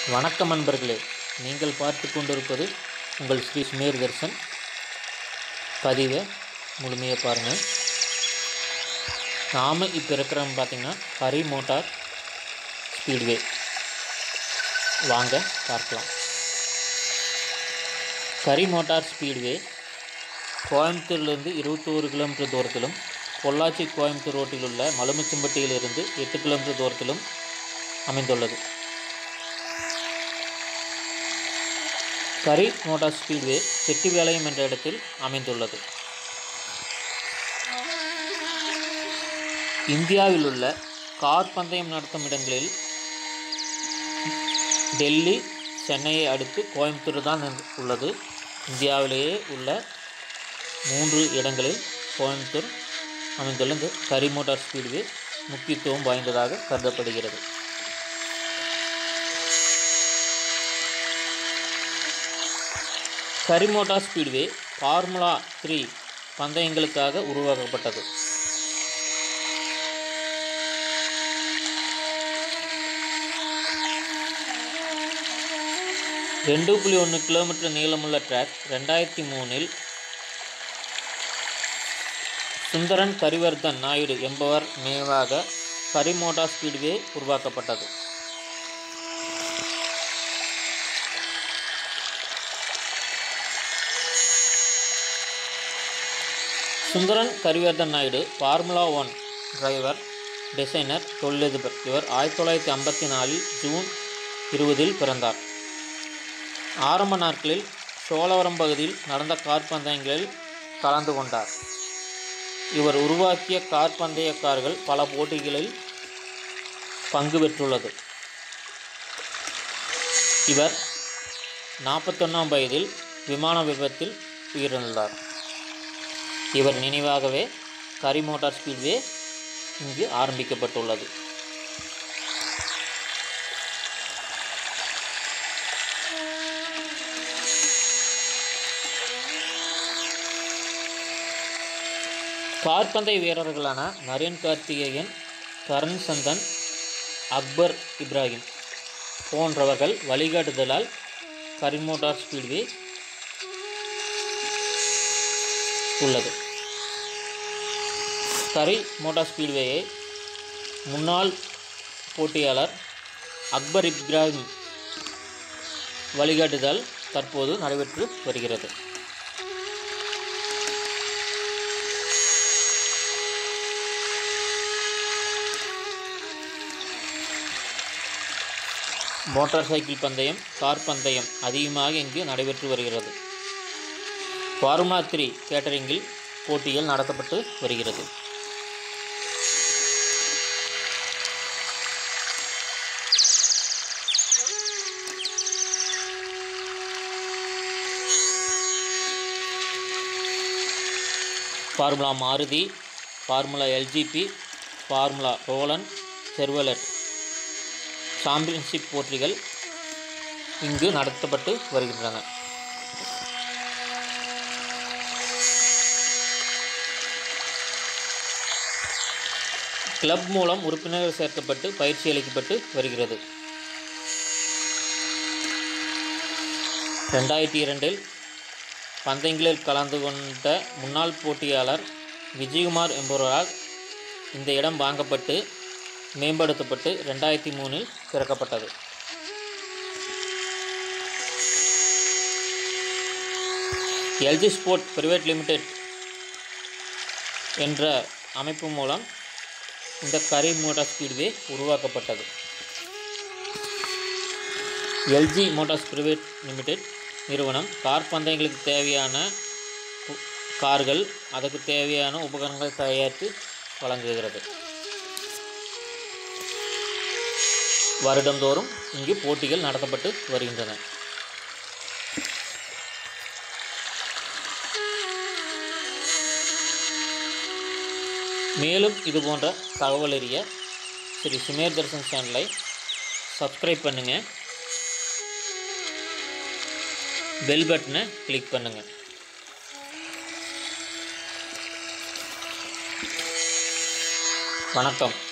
வணக்கம் நண்பர்களே நீங்கள் பார்த்து கொண்டிருப்பது உங்கள் ஸ்ரீ சுமேர் தர்ஷன் பதிவை முழுமையாக பாருங்கள் நாம் இப்போ இருக்கிறோம் பார்த்தீங்கன்னா ஹரி மோட்டார் ஸ்பீட்வே வாங்க பார்க்கலாம் ஹரி மோட்டார் ஸ்பீட்வே கோயம்புத்தூர்லேருந்து இருபத்தோரு கிலோமீட்டர் தூரத்திலும் பொள்ளாச்சி கோயம்புத்தூர் ரோட்டில் உள்ள மலுமிச்சம்பட்டியிலிருந்து எட்டு கிலோமீட்டர் தூரத்திலும் அமைந்துள்ளது கரி மோட்டார் ஸ்பீட்வே செட்டிவேளையம் என்ற இடத்தில் அமைந்துள்ளது இந்தியாவில் உள்ள கார் பந்தயம் நடத்தும் இடங்களில் டெல்லி சென்னையை அடுத்து கோயம்புத்தூர் தான் உள்ளது இந்தியாவிலேயே உள்ள மூன்று இடங்களில் கோயம்புத்தூர் அமைந்துள்ள இந்த கரி மோட்டார் ஸ்பீட்வே முக்கியத்துவம் வாய்ந்ததாக கருதப்படுகிறது கரிமோட்டா ஸ்பீட்வே ஃபார்முலா த்ரீ பந்தயங்களுக்காக உருவாக்கப்பட்டது ரெண்டு புள்ளி ஒன்று கிலோமீட்டர் நீளமுள்ள ட்ராக் ரெண்டாயிரத்தி மூணில் சுந்தரன் கரிவர்தன் நாயுடு என்பவர் நினைவாக கரிமோட்டா ஸ்பீட்வே உருவாக்கப்பட்டது Sundaram Karivardhan Naidu formula one driver designer தொழிலதிபர் இவர் ஆயிரத்தி தொள்ளாயிரத்தி ஐம்பத்தி நாலில் ஜூன் இருபதில் பிறந்தார் ஆரம்ப நாட்களில் சோழவரம் பகுதியில் நடந்த கார் பந்தயங்களில் கலந்து கொண்டார் இவர் உருவாக்கிய கார் பந்தய கார்கள் பல போட்டிகளில் பங்கு பெற்றுள்ளது இவர் நாற்பத்தொன்னாம் வயதில் விமான விபத்தில் உயிரிழந்தார் இவர் நினைவாகவே கரி மோட்டார் ஸ்பீட்வே இங்கு ஆரம்பிக்கப்பட்டுள்ளது கார்பந்தய வீரர்களான நரேன் கார்த்திகேயன் கரண் சந்தன் அக்பர் இப்ராஹிம் போன்றவர்கள் வழிகாட்டுதலால் கரிமோட்டார் ஸ்பீட்வே உள்ளது கரி மோட்டார் ஸ்பீட்வேயை முன்னாள் போட்டியாளர் அக்பர் இப்ராஹிம் வழிகாட்டுதல் தற்போது நடைபெற்று வருகிறது மோட்டார் சைக்கிள் பந்தயம் கார் பந்தயம் அதிகமாக இங்கு நடைபெற்று வருகிறது ஃபார்முலா த்ரீ கேட்டரிங்கில் போட்டிகள் நடத்தப்பட்டு வருகிறது formula Maruti formula LGB formula Rolon Chevrolet championship போட்டிகள் இங்கு நடத்தப்பட்டு வருகின்றன கிளப் மூலம் உறுப்பினர்கள் சேர்க்கப்பட்டு பயிற்சி அளிக்கப்பட்டு வருகிறது ரெண்டாயிரத்தி இரண்டில் பந்தயங்களில் கலந்து கொண்ட முன்னாள் போட்டியாளர் விஜயகுமார் என்பவரால் இந்த இடம் வாங்கப்பட்டு மேம்படுத்தப்பட்டு ரெண்டாயிரத்தி மூணில் திறக்கப்பட்டது எல்ஜி ஸ்போர்ட் பிரைவேட் லிமிடெட் என்ற அமைப்பு மூலம் இந்த கரி மோட்டார் ஸ்பீட்வே உருவாக்கப்பட்டது எல்ஜி மோட்டார்ஸ் பிரைவேட் லிமிடெட் நிறுவனம் கார் பந்தயங்களுக்கு தேவையான கார்கள் அதுக்கு தேவையான உபகரணங்களை தயாரித்து வழங்குகிறது வருடந்தோறும் இங்கு போட்டிகள் நடத்தப்பட்டு வருகின்றன மேலும் இது போன்ற தகவல் அறிய ஸ்ரீ சுமேர் தர்ஷன் சேனலை சப்ஸ்கிரைப் பண்ணுங்கள் பெல் பட்டனை கிளிக் பண்ணுங்கள் வணக்கம்